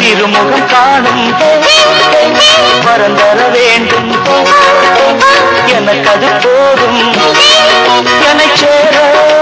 திருமுகம் காணும் வரம் தர வேண்டும் எனக்கு அது போதும் என்னை சேர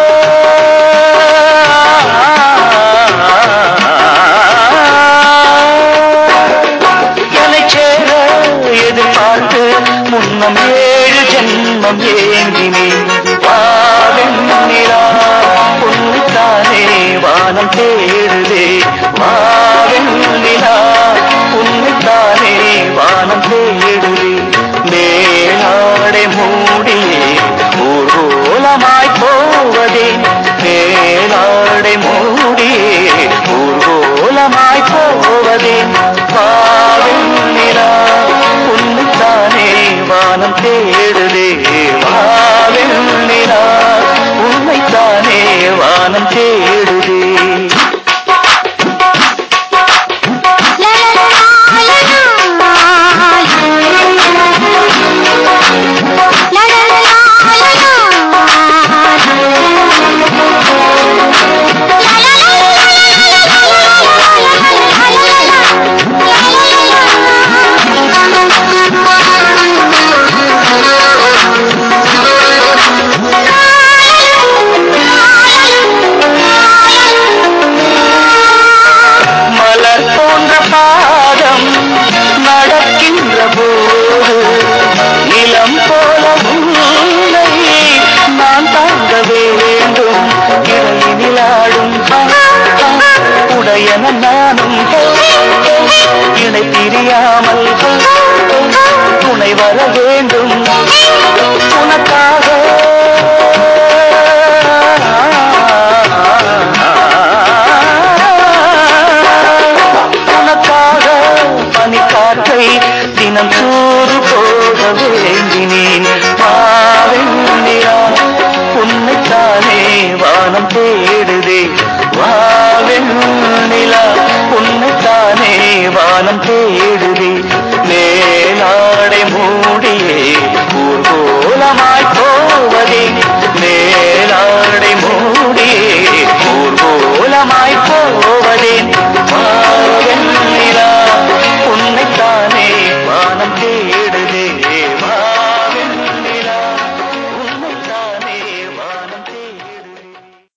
என்னை சேர எதிர்பார்த்து முன்னம் ஏழு ஜென்மம் ஏங்கினேன் வாவெண்ணிலா உன்னைத்தானே வானம் தேடுதே வாவெண்ணிலா உன்னைத்தானே வானம் தேடுதே மேலாடை மூடியே ஊர்வலமாய் போவதே மேலாடை மூடியே ஊர்வலமாய் போவதே வாவெண்ணிலா உன்னைத்தானே வானம் தேடுதே வாவெண்ணிலா உன்னைத்தானே வானம் தேடுதே மலர் போன்ற பாதம் நடக்கின்ற போது நிலம் போல உன்னை நான் தாங்க வேண்டும் இடையினில் ஆடும் உடையன நானும் இணை பிரியாமல் துணை வர வேண்டும் உனக்காக உனக்காக பனிக்காற்றை தினம் சூறு போக வேண்டினேன் வாவெண்ணிலா உன்னைத்தானே வானம் தேடுதே வாவெண்ணிலா உன்னைத்தானே வானம் தேடுதே